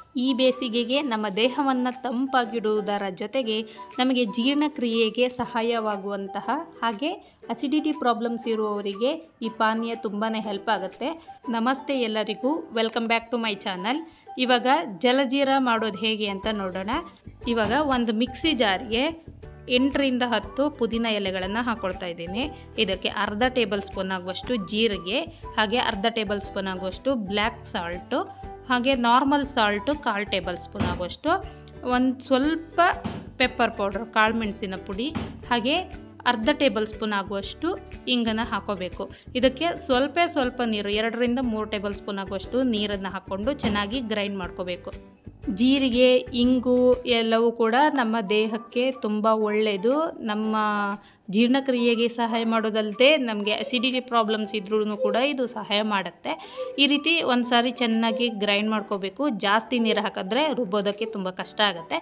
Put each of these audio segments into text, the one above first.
ಈ ಬೇಸಿಗೆಗೆ ನಮ್ಮ ದೇಹವನ್ನು ತಂಪಾಗಿಡುವುದರ ಜೊತೆಗೆ ನಮಗೆ ಜೀರ್ಣಕ್ರಿಯೆಗೆ ಸಹಾಯವಾಗುವಂತಹ ಹಾಗೆ ಅಸಿಡಿಟಿ ಪ್ರಾಬ್ಲಮ್ಸ್ ಇರುವವರಿಗೆ ಈ ಪಾನೀಯ ತುಂಬಾ ಹೆಲ್ಪ್ ಆಗುತ್ತೆ ನಮಸ್ತೆ ಎಲ್ಲರಿಗೂ welcome back to my channel ಇವಾಗ ಜಲಜೀರ ಮಾಡೋದು ಹೇಗೆ ಅಂತ ನೋಡೋಣ ಇವಾಗ ಒಂದು ಮಿಕ್ಸಿ ಜಾರ್ಗೆ ಎಂಟರಿಂದ ಹತ್ತು ಪುದೀನ ಎಲೆಗಳನ್ನು ಹಾಕ್ಕೊಳ್ತಾ ಇದ್ದೀನಿ ಇದಕ್ಕೆ ಅರ್ಧ ಟೇಬಲ್ ಸ್ಪೂನ್ ಆಗುವಷ್ಟು ಜೀರಿಗೆ ಹಾಗೆ ಅರ್ಧ ಟೇಬಲ್ ಸ್ಪೂನ್ ಆಗುವಷ್ಟು ಬ್ಲ್ಯಾಕ್ ಸಾಲ್ಟು ಹಾಗೆ ನಾರ್ಮಲ್ ಸಾಲ್ಟು ಕಾಲು ಟೇಬಲ್ ಸ್ಪೂನ್ ಆಗುವಷ್ಟು ಒಂದು ಸ್ವಲ್ಪ ಪೆಪ್ಪರ್ ಪೌಡ್ರ್ ಕಾಳು ಮೆಣಸಿನ ಪುಡಿ ಹಾಗೆ ಅರ್ಧ ಟೇಬಲ್ ಸ್ಪೂನ್ ಆಗುವಷ್ಟು ಇಂಗನ್ನು ಹಾಕೋಬೇಕು ಇದಕ್ಕೆ ಸ್ವಲ್ಪ ಸ್ವಲ್ಪ ನೀರು ಎರಡರಿಂದ ಮೂರು ಟೇಬಲ್ ಸ್ಪೂನ್ ಆಗುವಷ್ಟು ನೀರನ್ನು ಹಾಕ್ಕೊಂಡು ಚೆನ್ನಾಗಿ ಗ್ರೈಂಡ್ ಮಾಡ್ಕೋಬೇಕು ಜೀರಿಗೆ ಇಂಗು ಎಲ್ಲವೂ ಕೂಡ ನಮ್ಮ ದೇಹಕ್ಕೆ ತುಂಬ ಒಳ್ಳೆಯದು ನಮ್ಮ ಜೀರ್ಣಕ್ರಿಯೆಗೆ ಸಹಾಯ ಮಾಡೋದಲ್ಲದೆ ನಮಗೆ ಅಸಿಡಿಟಿ ಪ್ರಾಬ್ಲಮ್ಸ್ ಇದ್ರೂ ಕೂಡ ಇದು ಸಹಾಯ ಮಾಡುತ್ತೆ ಈ ರೀತಿ ಒಂದು ಸಾರಿ ಚೆನ್ನಾಗಿ ಗ್ರೈಂಡ್ ಮಾಡ್ಕೋಬೇಕು ಜಾಸ್ತಿ ನೀರು ಹಾಕಿದ್ರೆ ರುಬ್ಬೋದಕ್ಕೆ ತುಂಬ ಕಷ್ಟ ಆಗುತ್ತೆ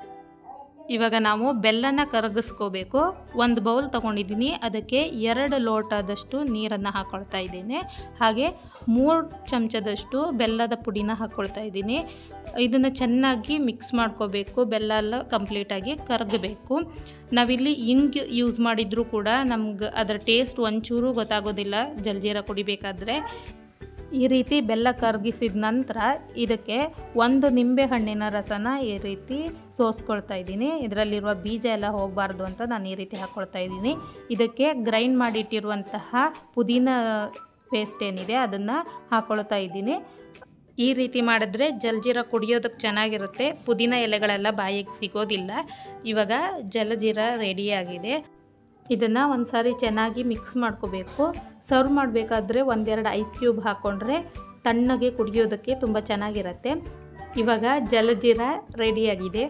ಇವಾಗ ನಾವು ಬೆಲ್ಲನ ಕರಗಿಸ್ಕೋಬೇಕು ಒಂದು ಬೌಲ್ ತೊಗೊಂಡಿದ್ದೀನಿ ಅದಕ್ಕೆ ಎರಡು ಲೋಟದಷ್ಟು ನೀರನ್ನು ಹಾಕ್ಕೊಳ್ತಾ ಇದ್ದೀನಿ ಹಾಗೆ ಮೂರು ಚಮಚದಷ್ಟು ಬೆಲ್ಲದ ಪುಡಿನ ಹಾಕ್ಕೊಳ್ತಾ ಇದ್ದೀನಿ ಇದನ್ನು ಚೆನ್ನಾಗಿ ಮಿಕ್ಸ್ ಮಾಡ್ಕೋಬೇಕು ಬೆಲ್ಲ ಎಲ್ಲ ಕಂಪ್ಲೀಟಾಗಿ ಕರಗಬೇಕು ನಾವಿಲ್ಲಿ ಇಂಗ್ ಯೂಸ್ ಮಾಡಿದರೂ ಕೂಡ ನಮ್ಗೆ ಅದರ ಟೇಸ್ಟ್ ಒಂಚೂರು ಗೊತ್ತಾಗೋದಿಲ್ಲ ಜಲ್ಜೀರ ಕುಡಿಬೇಕಾದ್ರೆ ಈ ರೀತಿ ಬೆಲ್ಲ ಕರಗಿಸಿದ ನಂತರ ಇದಕ್ಕೆ ಒಂದು ನಿಂಬೆ ಹಣ್ಣಿನ ರಸನ ಈ ರೀತಿ ಸೋಸ್ಕೊಳ್ತಾ ಇದ್ದೀನಿ ಇದರಲ್ಲಿರುವ ಬೀಜ ಎಲ್ಲ ಹೋಗಬಾರ್ದು ಅಂತ ನಾನು ಈ ರೀತಿ ಹಾಕ್ಕೊಳ್ತಾ ಇದ್ದೀನಿ ಇದಕ್ಕೆ ಗ್ರೈಂಡ್ ಮಾಡಿಟ್ಟಿರುವಂತಹ ಪುದೀನ ಪೇಸ್ಟ್ ಏನಿದೆ ಅದನ್ನು ಹಾಕ್ಕೊಳ್ತಾ ಇದ್ದೀನಿ ಈ ರೀತಿ ಮಾಡಿದ್ರೆ ಜಲಜೀರ ಕುಡಿಯೋದಕ್ಕೆ ಚೆನ್ನಾಗಿರುತ್ತೆ ಪುದೀನ ಎಲೆಗಳೆಲ್ಲ ಬಾಯಿಗೆ ಸಿಗೋದಿಲ್ಲ ಇವಾಗ ಜಲಜೀರ ರೆಡಿಯಾಗಿದೆ ಇದನ್ನು ಒಂದು ಸಾರಿ ಚೆನ್ನಾಗಿ ಮಿಕ್ಸ್ ಮಾಡ್ಕೋಬೇಕು ಸರ್ವ್ ಮಾಡಬೇಕಾದ್ರೆ ಒಂದೆರಡು ಐಸ್ ಕ್ಯೂಬ್ ಹಾಕ್ಕೊಂಡ್ರೆ ತಣ್ಣಗೆ ಕುಡಿಯೋದಕ್ಕೆ ತುಂಬ ಚೆನ್ನಾಗಿರುತ್ತೆ ಇವಾಗ ಜಲಜೀರ ರೆಡಿಯಾಗಿದೆ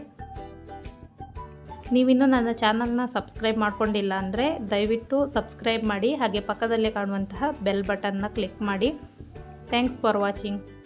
ನೀವಿನ್ನೂ ನನ್ನ ಚಾನಲ್ನ ಸಬ್ಸ್ಕ್ರೈಬ್ ಮಾಡ್ಕೊಂಡಿಲ್ಲ ಅಂದರೆ ದಯವಿಟ್ಟು ಸಬ್ಸ್ಕ್ರೈಬ್ ಮಾಡಿ ಹಾಗೆ ಪಕ್ಕದಲ್ಲೇ ಕಾಣುವಂತಹ ಬೆಲ್ ಬಟನ್ನ ಕ್ಲಿಕ್ ಮಾಡಿ ಥ್ಯಾಂಕ್ಸ್ ಫಾರ್ ವಾಚಿಂಗ್